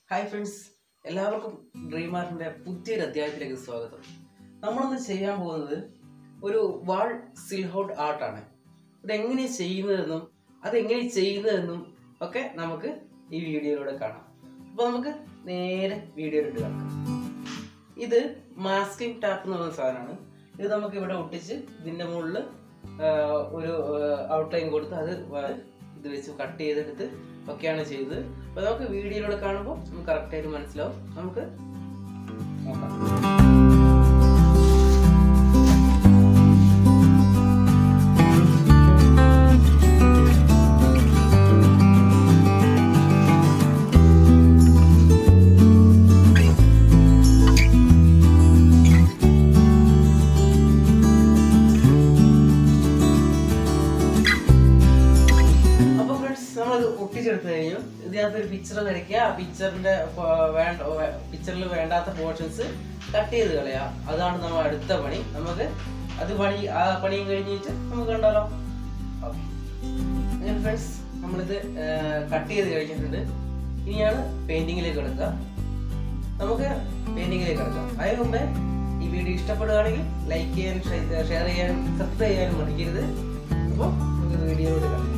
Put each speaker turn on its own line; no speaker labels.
hi friends എല്ലാവർക്കും ഡ്രീമാർട്ടിന്റെ പുതിയൊരു അധ്യായത്തിലേക്ക് സ്വാഗതം നമ്മളിന്ന് ചെയ്യാൻ പോകുന്നത് ഒരു വാൾ സിൽഹൗട്ട് ആർട്ടാണ് ഇതെങ്ങനെ ചെയ്യുന്നതെന്നും അതെങ്ങനെ ചെയ്യുന്നതെന്നും ഒക്കെ നമുക്ക് ഈ വീഡിയോയിലൂടെ കാണാം അപ്പോൾ നമുക്ക് നേരെ വീഡിയോയിലോട്ട് കാണാം ഇത് മാസ്കിംഗ് ടാപ്പ് എന്ന് പറയുന്ന സാധനമാണ് ഇത് നമുക്ക് ഇവിടെ ഒട്ടിച്ച് ഇതിൻ്റെ മുകളിൽ ഒരു ഔട്ട്ലൈൻ കൊടുത്ത് അത് വ- ഇത് വെച്ച് കട്ട് ചെയ്തെടുത്ത് ഒക്കെയാണ് ചെയ്തത് അപ്പോൾ നമുക്ക് വീഡിയോയിലൂടെ കാണുമ്പോൾ നമുക്ക് കറക്റ്റായിട്ട് മനസ്സിലാവും നമുക്ക് നോക്കാം അപ്പൊ ഫ്രണ്ട്സ് നമ്മൾ ഒട്ടിച്ചെടുത്ത് കഴിഞ്ഞു ഇതിനകത്ത് ഒരു പിക്ചർ വരയ്ക്കുക ആ പിക്ചറിന്റെ വേണ്ട പിക്ചറിൽ വേണ്ടാത്ത പോർഷൻസ് കട്ട് ചെയ്ത് കളയുക അതാണ് നമ്മൾ അടുത്ത പണി നമുക്ക് അത് പണി ആ പണിയും കഴിഞ്ഞിട്ട് നമുക്ക് കണ്ടാലോ ഓക്കെ അങ്ങനെ ഫ്രണ്ട്സ് നമ്മളിത് കട്ട് ചെയ്ത് കഴിഞ്ഞിട്ടുണ്ട് ഇനിയാണ് പെയിന്റിങ്ങിലേക്ക് കിടക്കുക നമുക്ക് പെയിന്റിങ്ങിലേക്ക് കിടക്കാം അതിന് മുമ്പേ ഈ വീഡിയോ ഇഷ്ടപ്പെടുകയാണെങ്കിൽ ലൈക്ക് ചെയ്യാനും ഷെയർ ചെയ്യാനും സബ്സ്ക്രൈബ് ചെയ്യാനും മടിക്കരുത് അപ്പോൾ നമുക്ക് വീഡിയോയിലോട്ട് കിടക്കാം